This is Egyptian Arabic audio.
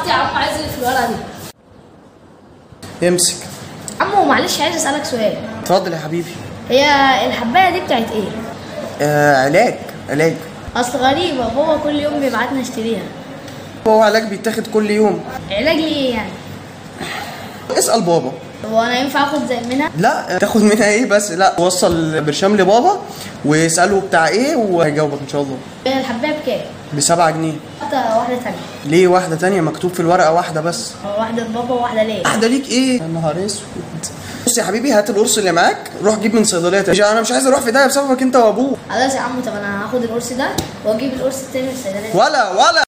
اختي يا عم عايز اللي في الورقه دي امسك عمو معلش عايز اسالك سؤال اتفضل يا حبيبي هي الحبايه دي بتاعت ايه آه علاج علاج اصل غريبه بابا كل يوم بيبعتنا اشتريها هو علاج بيتاخد كل يوم علاج ليه يعني اسال بابا هو انا ينفع اخد زي منها لا تاخد منها ايه بس لا وصل برشام لبابا واساله بتاع ايه وهيجاوبك ان شاء الله هي الحبايه بكام بسبعة جنيه واحده واحده تانية ليه واحدة تانية مكتوب في الورقة واحدة بس واحده لبابا وواحده ليا واحدة ليك ايه يا نهار اسود بص يا حبيبي هات القرص اللي معاك روح جيب من صيدلية تانية. انا مش عايز اروح في ده بسببك انت وابوك خلاص يا عم طب انا هاخد القرص ده واجيب القرص التاني من الصيدليه ولا ولا